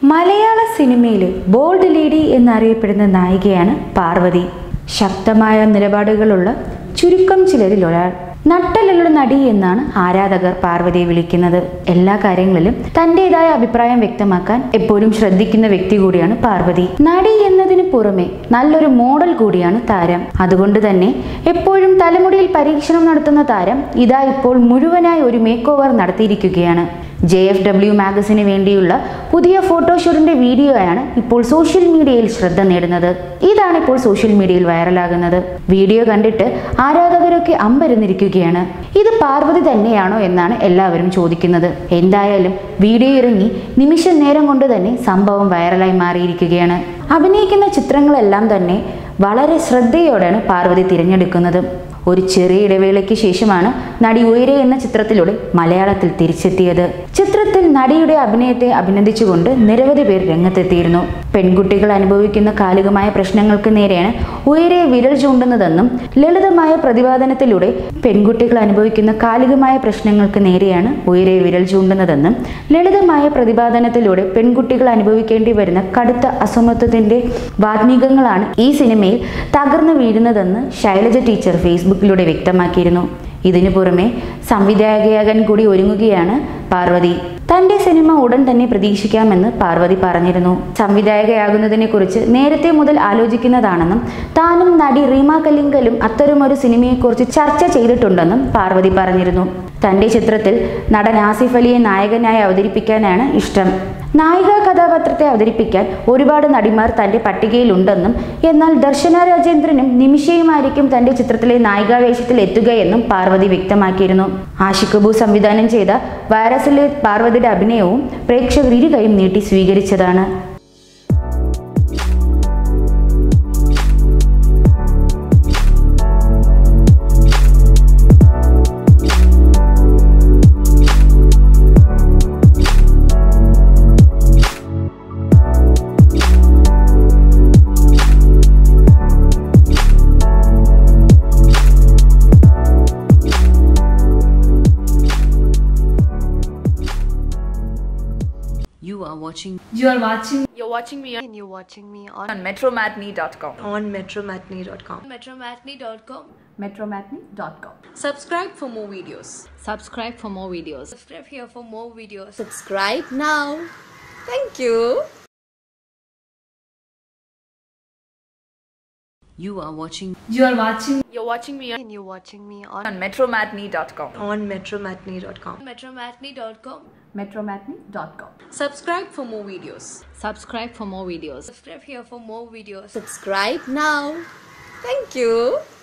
മലയാള സിനിമയിൽ bold lady എന്നറിയപ്പെടുന്ന നായികയാണ് പാർവതി ശക്തമായ നിലപാടുകളുള്ള ചുരുക്കം ചിലരിൽ ഒരാൾ നട്ടലുള്ള നടി എന്നാണ് ആരാധകർ പാർവതിയെ വിളിക്കുന്നത് എല്ലാ കാര്യങ്ങളിലും തന്റേതായ അഭിപ്രായം വ്യക്തമാക്കാൻ എപ്പോഴും ശ്രദ്ധിക്കുന്ന വ്യക്തി കൂടിയാണ് പാർവതി നടി എന്നതിന് പുറമെ നല്ലൊരു മോഡൽ കൂടിയാണ് താരം അതുകൊണ്ട് തന്നെ എപ്പോഴും തലമുടിയിൽ പരീക്ഷണം നടത്തുന്ന താരം ഇതാ ഇപ്പോൾ മുഴുവനായി ഒരു മേക്ക് ഓവർ നടത്തിയിരിക്കുകയാണ് ജെ എഫ് ഡബ്ല്യു മാഗസിന് വേണ്ടിയുള്ള പുതിയ ഫോട്ടോഷൂട്ടിന്റെ വീഡിയോയാണ് ഇപ്പോൾ സോഷ്യൽ മീഡിയയിൽ ശ്രദ്ധ നേടുന്നത് ഇതാണ് ഇപ്പോൾ സോഷ്യൽ മീഡിയയിൽ വൈറലാകുന്നത് വീഡിയോ കണ്ടിട്ട് ആരാധകരൊക്കെ അമ്പരന്നിരിക്കുകയാണ് ഇത് പാർവതി തന്നെയാണോ എന്നാണ് എല്ലാവരും ചോദിക്കുന്നത് എന്തായാലും വീഡിയോ ഇറങ്ങി നിമിഷ നേരം കൊണ്ട് തന്നെ സംഭവം വൈറലായി മാറിയിരിക്കുകയാണ് അഭിനയിക്കുന്ന ചിത്രങ്ങളെല്ലാം തന്നെ വളരെ ശ്രദ്ധയോടെയാണ് പാർവതി തിരഞ്ഞെടുക്കുന്നത് ഒരു ചെറിയ ഇടവേളയ്ക്ക് ശേഷമാണ് നടി ഉയരെ എന്ന ചിത്രത്തിലൂടെ മലയാളത്തിൽ തിരിച്ചെത്തിയത് ചിത്രത്തിൽ നടിയുടെ അഭിനയത്തെ അഭിനന്ദിച്ചുകൊണ്ട് നിരവധി പേർ രംഗത്തെത്തിയിരുന്നു പെൺകുട്ടികൾ അനുഭവിക്കുന്ന കാലികമായ പ്രശ്നങ്ങൾക്ക് നേരെയാണ് ഉയരെ വിരൽ ചൂണ്ടുന്നതെന്നും ലളിതമായ പ്രതിപാദനത്തിലൂടെ പെൺകുട്ടികൾ അനുഭവിക്കുന്ന കാലികമായ പ്രശ്നങ്ങൾക്ക് നേരെയാണ് ഉയരെ വിരൽ ചൂണ്ടുന്നതെന്നും ലളിതമായ പ്രതിപാദനത്തിലൂടെ പെൺകുട്ടികൾ അനുഭവിക്കേണ്ടി വരുന്ന കടുത്ത അസമത്വത്തിന്റെ വാത്മീകങ്ങളാണ് ഈ സിനിമയിൽ തകർന്നു വീഴുന്നതെന്ന് ശൈലജ ടീച്ചർ ഫേസ്ബുക്കിലൂടെ വ്യക്തമാക്കിയിരുന്നു ഇതിനു പുറമെ സംവിധായകയാകാൻ കൂടി ഒരുങ്ങുകയാണ് പാർവതി തന്റെ സിനിമ ഉടൻ തന്നെ പ്രതീക്ഷിക്കാമെന്ന് പാർവതി പറഞ്ഞിരുന്നു സംവിധായകയാകുന്നതിനെ കുറിച്ച് നേരത്തെ മുതൽ ആലോചിക്കുന്നതാണെന്നും താനും നടി റീമ കലിങ്കലും അത്തരമൊരു സിനിമയെക്കുറിച്ച് ചർച്ച ചെയ്തിട്ടുണ്ടെന്നും പാർവതി പറഞ്ഞിരുന്നു തന്റെ ചിത്രത്തിൽ നടൻ ആസിഫ് അലിയെ നായകനായി അവതരിപ്പിക്കാനാണ് ഇഷ്ടം നായിക കഥാപാത്രത്തെ അവതരിപ്പിക്കാൻ ഒരുപാട് നടിമാർ തന്റെ പട്ടികയിലുണ്ടെന്നും എന്നാൽ ദർശന രാജേന്ദ്രനും നിമിഷയുമായിരിക്കും തന്റെ ചിത്രത്തിലെ നായികാവേഷത്തിൽ എത്തുകയെന്നും പാർവതി വ്യക്തമാക്കിയിരുന്നു ആഷിഖ് കപൂർ സംവിധാനം ചെയ്ത വൈറസിലെ പാർവതിയുടെ അഭിനയവും പ്രേക്ഷകർ ഇരു കൈയും നീട്ടി സ്വീകരിച്ചതാണ് You are watching You are watching You're watching me and you're watching me on, on metromatney.com. on metromatney.com. metromatney.com. metromatney.com Subscribe for more videos. Subscribe for more videos. Subscribe here for more videos. Subscribe now. Thank you. You are watching You are watching You're watching me and you're watching me on, on metromatney.com. on metromatney.com. metromatney.com. metromatney.com Subscribe for more videos. Subscribe for more videos. Subscribe here for more videos. Subscribe now. Thank you.